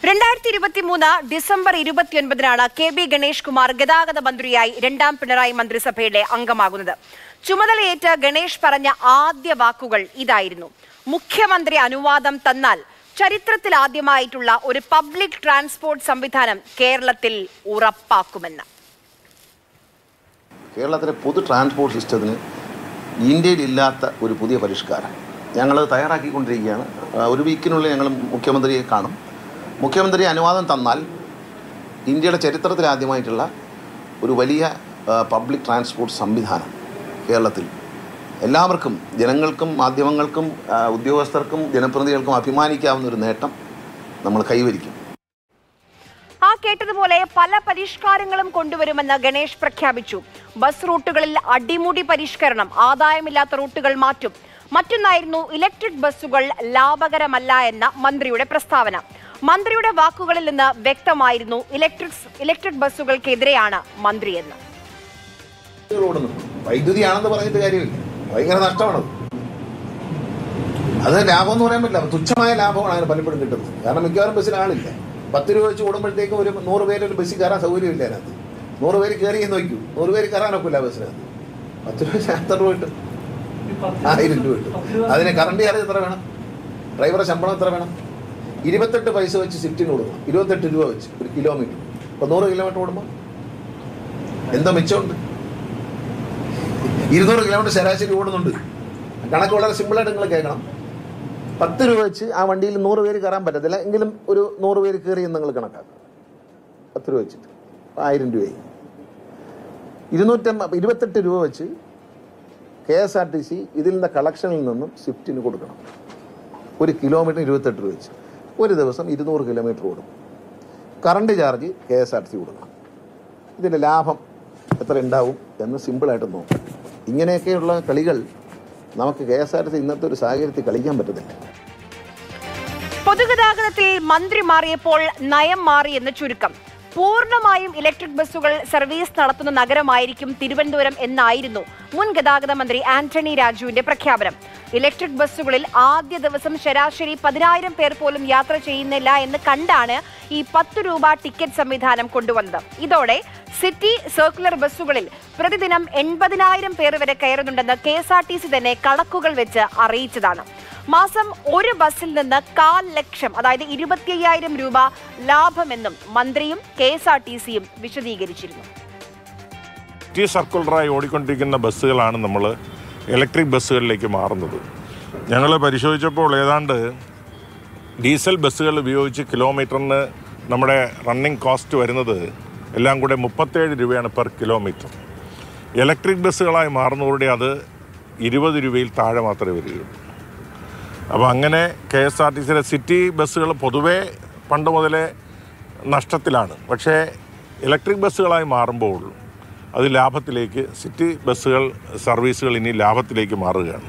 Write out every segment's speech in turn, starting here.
രണ്ടായിരത്തി ഇരുപത്തി മൂന്ന് ഡിസംബർ ഇരുപത്തിയൊൻപതിനാണ് കെ ബി ഗണേഷ് കുമാർ ഗതാഗത മന്ത്രിയായി രണ്ടാം പിണറായി മന്ത്രിസഭയുടെ അംഗമാകുന്നത് ചുമതലയേറ്റ് ഗണേഷ് പറഞ്ഞ ആദ്യ വാക്കുകൾ ഇതായിരുന്നു മുഖ്യമന്ത്രി അനുവാദം തന്നാൽ ചരിത്രത്തിൽ ആദ്യമായിട്ടുള്ള ഒരു പബ്ലിക് ട്രാൻസ്പോർട്ട് സംവിധാനം കേരളത്തിൽ ഉറപ്പാക്കുമെന്ന് കേരളത്തിലെ പൊതു ട്രാൻസ്പോർട്ട് സിസ്റ്റത്തിന് ഇന്ത്യയിൽ ഇല്ലാത്ത ഒരു പുതിയ പരിഷ്കാരം ഞങ്ങൾ തയ്യാറാക്കിക്കൊണ്ടിരിക്കുകയാണ് ആ, ഒരു വീക്കിനുള്ളിൽ ഞങ്ങൾ മുഖ്യമന്ത്രിയെ കാണും മുഖ്യമന്ത്രി അനുവാദം തന്നാൽ ഇന്ത്യയുടെ ചരിത്രത്തിൽ ആദ്യമായിട്ടുള്ള ഒരു വലിയ ആ, പബ്ലിക് ട്രാൻസ്പോർട്ട് സംവിധാനം കേരളത്തിൽ എല്ലാവർക്കും ജനങ്ങൾക്കും മാധ്യമങ്ങൾക്കും ആ, ഉദ്യോഗസ്ഥർക്കും ജനപ്രതിനിധികൾക്കും അഭിമാനിക്കാവുന്ന ഒരു നേട്ടം നമ്മൾ കൈവരിക്കും ആ കേട്ടതുപോലെ പല പരിഷ്കാരങ്ങളും കൊണ്ടുവരുമെന്ന് ഗണേഷ് പ്രഖ്യാപിച്ചു ബസ് റൂട്ടുകളിൽ അടിമുടി പരിഷ്കരണം ആദായമില്ലാത്ത റൂട്ടുകൾ മാറ്റും മറ്റൊന്നായിരുന്നു ഇലക്ട്രിക് ബസ്സുകൾ ലാഭകരമല്ല എന്ന മന്ത്രിയുടെ പ്രസ്താവന മന്ത്രിയുടെ വാക്കുകളിൽ നിന്ന് വ്യക്തമായിരുന്നു ഇലക്ട്രിക് ഇലക്ട്രിക് ബസ്സുകൾക്കെതിരെയാണ് മന്ത്രിയെന്ന് ഓടുന്നു വൈദ്യുതിയാണെന്ന് പറഞ്ഞിട്ട് കാര്യമില്ല ഭയങ്കര നഷ്ടമാണത് അത് ലാഭം എന്ന് പറയാൻ പറ്റില്ല തുച്ഛമായ ലാഭമാണ് അതിന് പലപ്പോഴും കിട്ടുന്നത് കാരണം മിക്കവാറും ബസ്സിൽ ആളില്ല പത്ത് രൂപ വെച്ച് ഓടുമ്പോഴത്തേക്ക് ഒരു നൂറ് പേര് ഒരു ബസ്സിൽ കയറാൻ സൗകര്യമില്ല അതിനകത്ത് നൂറ് പേര് കയറി എന്ന് വയ്ക്കൂ നൂറ് പേര് കയറാനൊക്കില്ല ബസ്സിനകത്ത് പത്ത് രൂപ വെച്ച് എത്ര രൂപ കിട്ടും ആയിരം രൂപ കിട്ടും അതിന് കറണ്ട് ചാർജ് എത്ര വേണം ഡ്രൈവറെ ശമ്പളം എത്ര വേണം ഇരുപത്തെട്ട് പൈസ വെച്ച് സ്വിഫ്റ്റിന് കൊടുക്കണം ഇരുപത്തെട്ട് രൂപ വെച്ച് ഒരു കിലോമീറ്റർ അപ്പോൾ നൂറ് കിലോമീറ്റർ ഓടുമ്പോൾ എന്തോ മിച്ചമുണ്ട് ഇരുന്നൂറ് കിലോമീറ്റർ ശരാശരി ഓടുന്നുണ്ട് കണക്ക് വളരെ സിമ്പിളായിട്ട് നിങ്ങൾ കേൾക്കണം പത്ത് രൂപ വെച്ച് ആ വണ്ടിയിൽ നൂറ് പേര് കയറാൻ പറ്റത്തില്ല എങ്കിലും ഒരു നൂറ് പേര് കയറി എന്ന് നിങ്ങൾ കണക്കാക്കും പത്ത് രൂപ വെച്ചിട്ട് ആയിരം രൂപയായി ഇരുന്നൂറ്റമ്പ ഇരുപത്തെട്ട് രൂപ വെച്ച് K S R T C ഇതിൽ നിന്ന് കളക്ഷനിൽ നിന്നും സ്വിഫ്റ്റിന് കൊടുക്കണം ഒരു കിലോമീറ്റർ ഇരുപത്തെട്ട് രൂപ വെച്ച് ഒരു ദിവസം ഇരുന്നൂറ് കിലോമീറ്റർ ഓടും current charge K S R T C കൊടുക്കണം ഇതിൻ്റെ ലാഭം എത്ര ഉണ്ടാവും എന്ന് സിമ്പിളായിട്ട് നോക്കും ഇങ്ങനെയൊക്കെയുള്ള കളികൾ നമുക്ക് K S R T C ഇന്നത്തെ ഒരു സാഹചര്യത്തിൽ കളിക്കാൻ പറ്റത്തില്ല പൊതുഗതാഗതത്തിൽ മന്ത്രി മാറിയപ്പോൾ നയം മാറി എന്ന് ചുരുക്കം പൂർണ്ണമായും ഇലക്ട്രിക് ബസ്സുകൾ സർവീസ് നടത്തുന്ന നഗരമായിരിക്കും തിരുവനന്തപുരം എന്നായിരുന്നു മുൻ ഗതാഗത മന്ത്രി ആന്റണി രാജുവിന്റെ പ്രഖ്യാപനം ഇലക്ട്രിക് ബസ്സുകളിൽ ആദ്യ ദിവസം ശരാശരി പതിനായിരം പേർ പോലും യാത്ര ചെയ്യുന്നില്ല എന്ന് കണ്ടാണ് ഈ പത്ത് രൂപ ടിക്കറ്റ് സംവിധാനം കൊണ്ടുവന്നത് ഇതോടെ സിറ്റി സർക്കുലർ ബസ്സുകളിൽ പ്രതിദിനം എൺപതിനായിരം പേർ വരെ കയറുന്നുണ്ടെന്ന് K S R T C തന്നെ കണക്കുകൾ വെച്ച് അറിയിച്ചതാണ് മാസം ഒരു ബസ്സിൽ നിന്ന് കാൽ ലക്ഷം അതായത് ഇരുപത്തി അയ്യായിരം രൂപ ലാഭമെന്നും മന്ത്രിയും കെ എസ് ആർ ടി സിയും വിശദീകരിച്ചിരുന്നു ടി സർക്കുലറായി ഓടിക്കൊണ്ടിരിക്കുന്ന ബസ്സുകളാണ് നമ്മൾ ഇലക്ട്രിക് ബസ്സുകളിലേക്ക് മാറുന്നത് ഞങ്ങൾ പരിശോധിച്ചപ്പോൾ ഏതാണ്ട് ഡീസൽ ബസ്സുകൾ ഉപയോഗിച്ച് കിലോമീറ്ററിന് നമ്മുടെ റണ്ണിങ് കോസ്റ്റ് വരുന്നത് എല്ലാം കൂടെ മുപ്പത്തേഴ് രൂപയാണ് പെർ കിലോമീറ്റർ ഇലക്ട്രിക് ബസ്സുകളായി മാറുന്നതോടെ അത് ഇരുപത് രൂപയിൽ താഴെ മാത്രമേ വരികയുള്ളൂ അപ്പോൾ അങ്ങനെ കെ എസ് ആർ ടി സിയിലെ സിറ്റി ബസ്സുകൾ പൊതുവേ പണ്ട് മുതലേ നഷ്ടത്തിലാണ് പക്ഷേ ഇലക്ട്രിക് ബസ്സുകളായി മാറുമ്പോൾ അത് ലാഭത്തിലേക്ക് സിറ്റി ബസ്സുകൾ സർവീസുകൾ ഇനി ലാഭത്തിലേക്ക് മാറുകയാണ്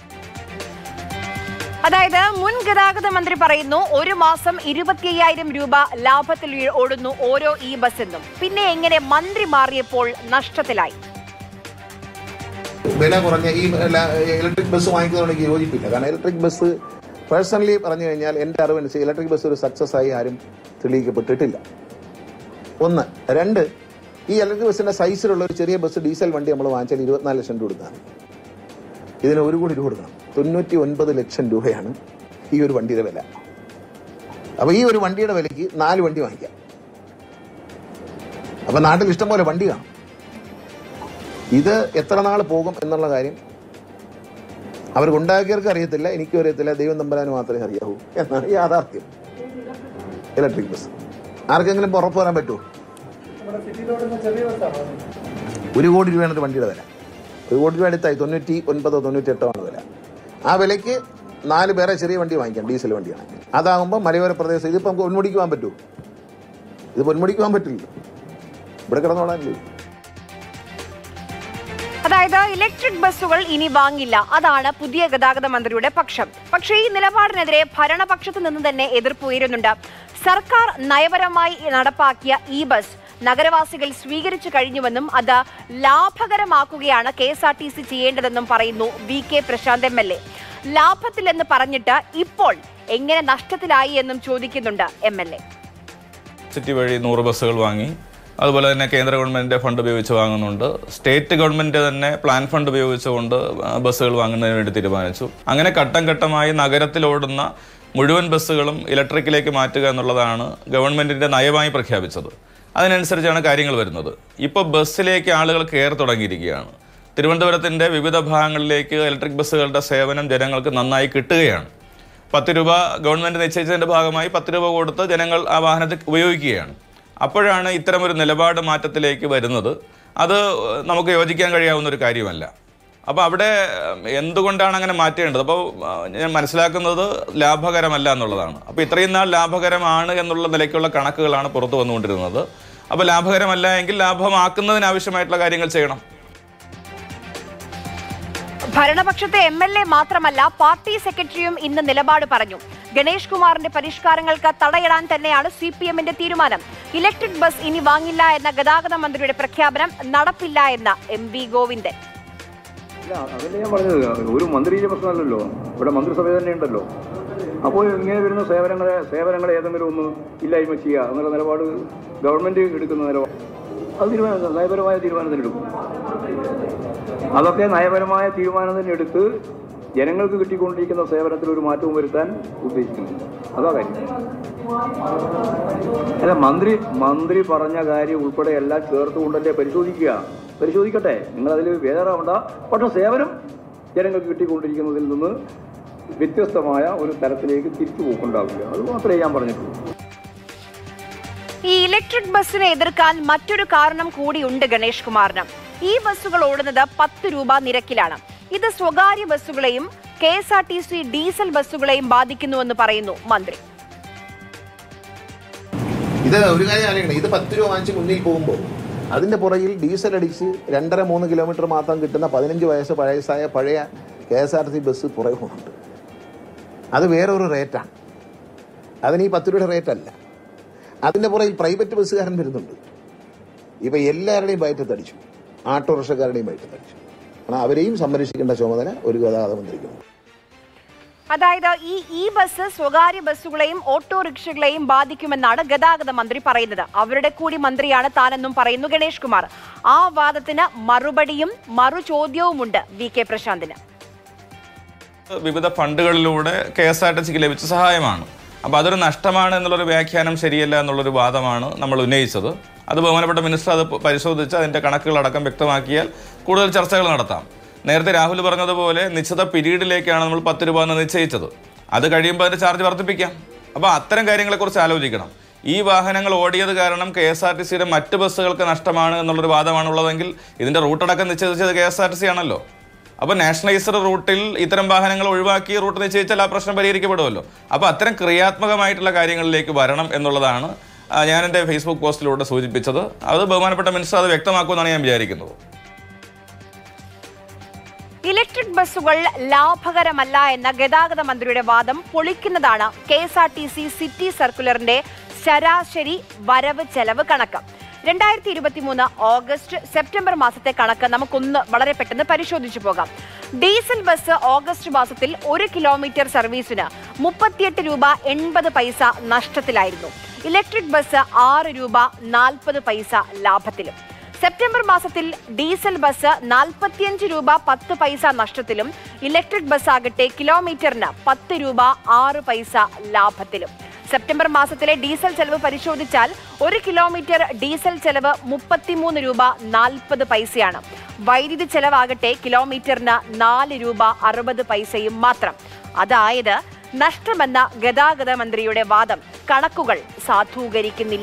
അതായത് മുൻ ഗതാഗത മന്ത്രി പറയുന്നു ഒരു മാസം ഇരുപത്തി അയ്യായിരം രൂപ ലാഭത്തിൽ ഓടുന്നു ഓരോ ഈ ബസ് എന്നും പിന്നെ എങ്ങനെ മന്ത്രി മാറിയപ്പോൾ നഷ്ടത്തിലായി വില കുറഞ്ഞ ഈ ഇലക്ട്രിക് ബസ് വാങ്ങിക്കുന്നതിനോട് യോജിപ്പില്ല കാരണം ഇലക്ട്രിക് ബസ് പേഴ്സണലി പറഞ്ഞു കഴിഞ്ഞാൽ എൻ്റെ അറിവനുസരിച്ച് ഇലക്ട്രിക് ബസ് ഒരു സക്സസ് ആയി ആരും തെളിയിക്കപ്പെട്ടിട്ടില്ല ഒന്ന് രണ്ട് ഈ ഇലക്ട്രിക് ബസ്സിന്റെ സൈസിലുള്ള ഒരു ചെറിയ ബസ് ഡീസൽ വണ്ടി നമ്മൾ വാങ്ങിച്ചാൽ ഇരുപത്തിനാല് ലക്ഷം രൂപ കൊടുത്താണ് ഇതിന് ഒരു കോടി രൂപ കൊടുക്കണം തൊണ്ണൂറ്റി ഒൻപത് ലക്ഷം രൂപയാണ് ഈ ഒരു വണ്ടിയുടെ വില അപ്പൊ ഈ ഒരു വണ്ടിയുടെ വിലയ്ക്ക് നാല് വണ്ടി വാങ്ങിക്കാം അപ്പൊ നാട്ടിൽ ഇഷ്ടംപോലെ വണ്ടി കാണും ഇത് എത്ര നാൾ പോകും എന്നുള്ള കാര്യം അവർക്ക് ഉണ്ടാക്കിയവർക്ക് അറിയത്തില്ല എനിക്കും അറിയത്തില്ല ദൈവം തമ്പരാന് മാത്രമേ അറിയാവൂ എന്നാണ് യാഥാർത്ഥ്യം ഇലക്ട്രിക് ബസ് ആർക്കെങ്കിലും ഉറപ്പ് വരാൻ പറ്റുമോ ഒരു കോടി രൂപയാണ് ഒരു വണ്ടിയുടെ വില ഒരു കോടി രൂപ അടുത്തായി തൊണ്ണൂറ്റി ഒൻപതോ തൊണ്ണൂറ്റി എട്ടോ ആണ് വില ആ വിലയ്ക്ക് നാല് പേരെ ചെറിയ വണ്ടി വാങ്ങിക്കാം ഡീസൽ വണ്ടിയാണ് അതാകുമ്പോൾ മലയോര പ്രദേശം ഇതിപ്പോൾ നമുക്ക് പൊന്മുടിക്ക് പോകാൻ പറ്റുമോ ഇത് പൊന്മുടിക്ക് പോകാൻ പറ്റില്ല ഇവിടെ കിടന്നോളാനില്ലേ അതായത് ഇലക്ട്രിക് ബസ്സുകൾ ഇനി വാങ്ങില്ല അതാണ് പുതിയ ഗതാഗത മന്ത്രിയുടെ പക്ഷം പക്ഷേ ഈ നിലപാടിനെതിരെ ഭരണപക്ഷത്ത് നിന്ന് തന്നെ എതിർപ്പ് ഉയരുന്നുണ്ട് സർക്കാർ നയപരമായി നടപ്പാക്കിയ ഈ ബസ് നഗരവാസികൾ സ്വീകരിച്ചു കഴിഞ്ഞുവെന്നും അത് ലാഭകരമാക്കുകയാണ് K S R T C ചെയ്യേണ്ടതെന്നും പറയുന്നു V K Prashanth M L A ലാഭത്തിലെന്ന് പറഞ്ഞിട്ട് ഇപ്പോൾ എങ്ങനെ നഷ്ടത്തിലായി എന്നും ചോദിക്കുന്നുണ്ട് എം എൽ എ സിറ്റി വഴി നൂറ് ബസ്സുകൾ വാങ്ങി അതുപോലെ തന്നെ കേന്ദ്ര ഗവൺമെൻറ്റിൻ്റെ ഫണ്ട് ഉപയോഗിച്ച് വാങ്ങുന്നുണ്ട് സ്റ്റേറ്റ് ഗവൺമെൻറ് തന്നെ പ്ലാൻ ഫണ്ട് ഉപയോഗിച്ചുകൊണ്ട് ആ, ബസ്സുകൾ വാങ്ങുന്നതിന് വേണ്ടി തീരുമാനിച്ചു അങ്ങനെ ഘട്ടം ഘട്ടമായി നഗരത്തിലോടുന്ന മുഴുവൻ ബസ്സുകളും ഇലക്ട്രിക്കിലേക്ക് മാറ്റുക എന്നുള്ളതാണ് ഗവൺമെൻറ്റിൻ്റെ നയമായി പ്രഖ്യാപിച്ചത് അതിനനുസരിച്ചാണ് കാര്യങ്ങൾ വരുന്നത് ഇപ്പോൾ ബസ്സിലേക്ക് ആളുകൾ കയറി തുടങ്ങിയിരിക്കുകയാണ് തിരുവനന്തപുരത്തിൻ്റെ വിവിധ ഭാഗങ്ങളിലേക്ക് ഇലക്ട്രിക് ബസ്സുകളുടെ സേവനം ജനങ്ങൾക്ക് നന്നായി കിട്ടുകയാണ് പത്ത് രൂപ ഗവൺമെൻറ് നിശ്ചയിച്ചതിൻ്റെ ഭാഗമായി പത്ത് രൂപ കൊടുത്ത് ജനങ്ങൾ ആ വാഹനത്തിൽ ഉപയോഗിക്കുകയാണ് അപ്പോഴാണ് ഇത്തരമൊരു നിലപാട് മാറ്റത്തിലേക്ക് വരുന്നത് അത് നമുക്ക് യോജിക്കാൻ കഴിയാവുന്ന ഒരു കാര്യമല്ല അപ്പോൾ അവിടെ എന്തുകൊണ്ടാണ് അങ്ങനെ മാറ്റേണ്ടത് അപ്പോൾ ഞാൻ മനസ്സിലാക്കുന്നത് ലാഭകരമല്ല എന്നുള്ളതാണ് അപ്പോൾ ഇത്രയും നാൾ ലാഭകരമാണ് എന്നുള്ള നിലയ്ക്കുള്ള കണക്കുകളാണ് പുറത്തു വന്നുകൊണ്ടിരുന്നത് അപ്പോൾ ലാഭകരമല്ല എങ്കിൽ ലാഭമാക്കുന്നതിന് ആവശ്യമായിട്ടുള്ള കാര്യങ്ങൾ ചെയ്യണം ഭരണപക്ഷത്തെ എം എൽ എ മാത്രമല്ല പാർട്ടി സെക്രട്ടറിയും ഇന്ന് നിലപാട് പറഞ്ഞു ഗണേഷ് കുമാറിന്റെ പരിഷ്കാരങ്ങൾക്ക് തടയിടാൻ തന്നെയാണ് സി പി എമ്മിന്റെ തീരുമാനം ഇലക്ട്രിക് ബസ് ഇനി വാങ്ങില്ല എന്ന ഗതാഗത മന്ത്രിയുടെ പ്രഖ്യാപനം നടപ്പില്ല എന്ന എം വി ഗോവിന്ദൻ ഇല്ല അതല്ലേ ഞാൻ പറഞ്ഞത് ഒരു മന്ത്രിയുടെ പ്രശ്നമല്ലല്ലോ ഇവിടെ മന്ത്രിസഭ തന്നെ ഉണ്ടല്ലോ അപ്പോൾ ഇങ്ങനെ വരുന്ന സേവനങ്ങളെ സേവനങ്ങളെ ഏതെങ്കിലും ഒന്ന് ഇല്ലായ്മ ചെയ്യുക എന്നുള്ള നിലപാട് ഗവൺമെന്റ് എടുക്കുന്ന നിലപാട് അത് തീരുമാനം നയപരമായ തീരുമാനം തന്നെ എടുക്കും അതൊക്കെ നയപരമായ തീരുമാനം തന്നെ എടുത്ത് ജനങ്ങൾക്ക് കിട്ടിക്കൊണ്ടിരിക്കുന്ന സേവനത്തിൽ ഒരു മാറ്റവും വരുത്താൻ ഉദ്ദേശിക്കുന്നു അതാ കാര്യം അല്ല മന്ത്രി മന്ത്രി പറഞ്ഞ കാര്യം ഉൾപ്പെടെ എല്ലാം ചേർത്തുകൊണ്ടല്ലേ പരിശോധിക്കുക പരിശോധിക്കട്ടെ നിങ്ങൾ അതിൽ വേറാവണ്ട പക്ഷെ സേവനം ജനങ്ങൾക്ക് കിട്ടിക്കൊണ്ടിരിക്കുന്നതിൽ നിന്ന് വ്യത്യസ്തമായ ഒരു തരത്തിലേക്ക് തിരിച്ചു പോക്കുണ്ടാവില്ല അത് മാത്രമേ ഞാൻ പറഞ്ഞിട്ടുള്ളൂ ഈ ഇലക്ട്രിക് ബസ്സിനെ എതിർക്കാൻ മറ്റൊരു കാരണം കൂടിയുണ്ട് ഗണേഷ് കുമാറിന് ഈ ബസ്സുകൾ ഓടുന്നത് പത്ത് രൂപ നിരക്കിലാണ് ഇത് സ്വകാര്യ ബസ്സുകളെയും K S R T C diesel ബസ്സുകളെയും ബാധിക്കുന്നുവെന്ന് പറയുന്നു മന്ത്രി ഇത് ഒരു കാര്യം ആലോചിക്കണം ഇത് പത്ത് രൂപ വാങ്ങിച്ച് മുന്നിൽ പോകുമ്പോൾ അതിൻ്റെ പുറകിൽ ഡീസൽ അടിച്ച് രണ്ടര മൂന്ന് കിലോമീറ്റർ മാത്രം കിട്ടുന്ന പതിനഞ്ച് വയസ്സ് വയസ്സായ പഴയ K S R T bus പുറകെ പോകുന്നുണ്ട് അത് വേറൊരു റേറ്റാണ് അതിന് ഈ പത്ത് രൂപയുടെ റേറ്റ് അല്ല അതിൻ്റെ പുറകിൽ പ്രൈവറ്റ് ബസ്സുകാരൻ വരുന്നുണ്ട് ഇപ്പം എല്ലാവരുടെയും വയറ്റത്തടിച്ചു ആട്ടോറിക്ഷക്കാരുടെയും വയറ്റത്തടിച്ചു കാരണം അവരെയും സംരക്ഷിക്കേണ്ട ചുമതല ഒരു ഗതാഗത മന്ത്രിക്കുണ്ട് അതായത് ഈ ഈ ബസ് സ്വകാര്യ ബസ്സുകളെയും ഓട്ടോറിക്ഷകളെയും ബാധിക്കുമെന്നാണ് ഗതാഗത മന്ത്രി പറയുന്നത് അവരുടെ കൂടി മന്ത്രിയാണ് താനെന്നും പറയുന്നു ഗണേഷ് കുമാർ ആ വാദത്തിന് മറുപടിയും മറു ചോദ്യവുമുണ്ട് വി കെ പ്രശാന്തിന് വിവിധ ഫണ്ടുകളിലൂടെ കെ എസ് ആർ ടി സിക്ക് ലഭിച്ച സഹായമാണ് അപ്പോൾ അതൊരു നഷ്ടമാണ് എന്നുള്ളൊരു വ്യാഖ്യാനം ശരിയല്ല എന്നുള്ളൊരു വാദമാണ് നമ്മൾ ഉന്നയിച്ചത് അത് ബഹുമാനപ്പെട്ട മിനിസ്റ്റർ അത് പരിശോധിച്ച് അതിൻ്റെ കണക്കുകളടക്കം വ്യക്തമാക്കിയാൽ കൂടുതൽ ചർച്ചകൾ നടത്താം നേരത്തെ രാഹുൽ പറഞ്ഞതുപോലെ നിശ്ചിത പീരീഡിലേക്കാണ് നമ്മൾ പത്ത് രൂപ എന്ന് നിശ്ചയിച്ചത് അത് കഴിയുമ്പോൾ അതിൻ്റെ ചാർജ് വർദ്ധിപ്പിക്കാം അപ്പോൾ അത്തരം കാര്യങ്ങളെക്കുറിച്ച് ആലോചിക്കണം ഈ വാഹനങ്ങൾ ഓടിയത് കാരണം കെ എസ് ആർ ടി സിയുടെ മറ്റ് ബസ്സുകൾക്ക് നഷ്ടമാണ് എന്നുള്ളൊരു വാദമാണ് ഉള്ളതെങ്കിൽ ഇതിൻ്റെ റൂട്ടടക്കം നിശ്ചയിച്ചത് K S R T C ആണല്ലോ അപ്പോൾ നാഷണലൈസ്ഡ് റൂട്ടിൽ ഇത്തരം വാഹനങ്ങൾ ഒഴിവാക്കി റൂട്ട് നിശ്ചയിച്ചാൽ ആ പ്രശ്നം പരിഹരിക്കപ്പെടുമല്ലോ അപ്പോൾ അത്തരം ക്രിയാത്മകമായിട്ടുള്ള കാര്യങ്ങളിലേക്ക് വരണം എന്നുള്ളതാണ് ആ, ഞാൻ എൻ്റെ ഫേസ്ബുക്ക് പോസ്റ്റിലൂടെ സൂചിപ്പിച്ചത് അത് ബഹുമാനപ്പെട്ട മിനിസ്റ്റർ അത് വ്യക്തമാക്കുമെന്നാണ് ഞാൻ വിചാരിക്കുന്നത് ഇലക്ട്രിക് ബസ്സുകൾ ലാഭകരമല്ല എന്ന ഗതാഗത മന്ത്രിയുടെ വാദം പൊളിക്കുന്നതാണ് K S R T C city സർക്കുലറിന്റെ ശരാശരി വരവ് ചെലവ് കണക്ക് രണ്ടായിരത്തി ഇരുപത്തി മൂന്ന് ഓഗസ്റ്റ് സെപ്റ്റംബർ മാസത്തെ കണക്ക് നമുക്കൊന്ന് വളരെ പെട്ടെന്ന് പരിശോധിച്ചു പോകാം ഡീസൽ ബസ് ഓഗസ്റ്റ് മാസത്തിൽ ഒരു കിലോമീറ്റർ സർവീസിന് മുപ്പത്തിയെട്ട് രൂപ എൺപത് പൈസ നഷ്ടത്തിലായിരുന്നു ഇലക്ട്രിക് ബസ് ആറ് രൂപ നാൽപ്പത് പൈസ ലാഭത്തിലും സെപ്റ്റംബർ മാസത്തിൽ ഡീസൽ ബസ് നാൽപ്പത്തിയഞ്ച് രൂപ പത്ത് പൈസ നഷ്ടത്തിലും ഇലക്ട്രിക് ബസ് ആകട്ടെ കിലോമീറ്ററിന് പത്ത് രൂപ ആറ് പൈസ ലാഭത്തിലും സെപ്റ്റംബർ മാസത്തിലെ ഡീസൽ ചെലവ് പരിശോധിച്ചാൽ ഒരു കിലോമീറ്റർ ഡീസൽ ചെലവ് മുപ്പത്തിമൂന്ന് രൂപ നാൽപ്പത് പൈസയാണ് വൈദ്യുതി ചെലവാകട്ടെ കിലോമീറ്ററിന് നാല് രൂപ അറുപത് പൈസയും മാത്രം അതായത് നഷ്ടമെന്ന ഗതാഗത മന്ത്രിയുടെ വാദം കണക്കുകൾ സാധൂകരിക്കുന്നില്ല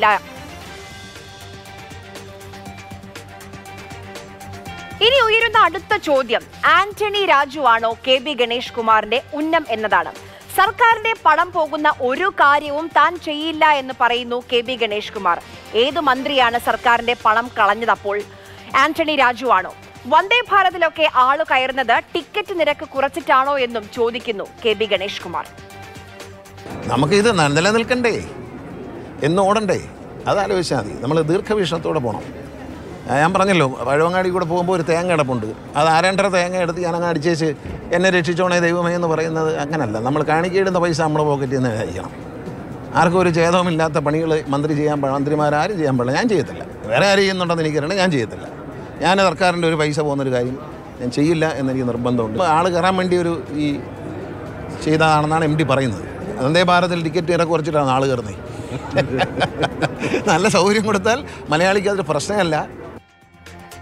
ഇനി ഉയരുന്ന അടുത്ത ചോദ്യം ആന്റണി രാജു ആണോ കെ ബി ഗണേഷ് കുമാറിന്റെ ഉന്നം എന്നതാണ് സർക്കാരിന്റെ പണം പോകുന്ന ഒരു കാര്യവും താൻ ചെയ്യില്ല എന്ന് പറയുന്നു കെ ബി ഗണേഷ് കുമാർ ഏത് മന്ത്രിയാണ് സർക്കാരിന്റെ പണം കളഞ്ഞതപ്പോൾ ആന്റണി രാജു ആണോ വന്ദേ ഭാരതിലൊക്കെ ആളു കയറുന്നത് ടിക്കറ്റ് നിരക്ക് കുറച്ചിട്ടാണോ എന്നും ചോദിക്കുന്നു കെ ബി ഗണേഷ് കുമാർ നമുക്കിത് ന- നിലനിൽക്കണ്ടേ എന്ന് ഓടണ്ടേ അതാലോചിച്ചാൽ മതി നമ്മൾ ദീർഘവീക്ഷണത്തോടെ പോകണം ആ, ഞാൻ പറഞ്ഞല്ലോ പഴവങ്ങാടി കൂടെ പോകുമ്പോൾ ഒരു തേങ്ങ കിടപ്പുണ്ട് അത് ആരണ്ടര തേങ്ങ എടുത്ത് ഞാൻ അങ്ങ് അടിച്ചേച്ച് എന്നെ രക്ഷിച്ചോണേ ദൈവമേ എന്ന് പറയുന്നത് അങ്ങനല്ല നമ്മൾ കാണിക്കയിടുന്ന പൈസ നമ്മുടെ പോക്കറ്റിൽ നിന്ന് കഴിക്കണം ആർക്കും ഒരു ഛേദവുമില്ലാത്ത പണികൾ മന്ത്രി ചെയ്യാൻ പാടില്ല മന്ത്രിമാരാരും ചെയ്യാൻ പാടില്ല ഞാൻ ചെയ്യത്തില്ല വേറെ ആരും ചെയ്യുന്നുണ്ടെന്ന് എനിക്കറിയണം ഞാൻ ചെയ്യത്തില്ല ഞാൻ സർക്കാരിൻ്റെ ഒരു പൈസ പോകുന്നൊരു കാര്യം ഞാൻ ചെയ്യില്ല എന്നെനിക്ക് നിർബന്ധമുണ്ട് ആൾ കയറാൻ വേണ്ടി ഒരു ഈ ചെയ്തതാണെന്നാണ് എം ഡി പറയുന്നത് വന്ദേ ഭാരതിൽ ടിക്കറ്റ് ഇറക്കി കുറച്ചിട്ടാണ് ആൾ കയറുന്നത് നല്ല സൗകര്യം കൊടുത്താൽ മലയാളിക്ക് അതൊരു പ്രശ്നമല്ല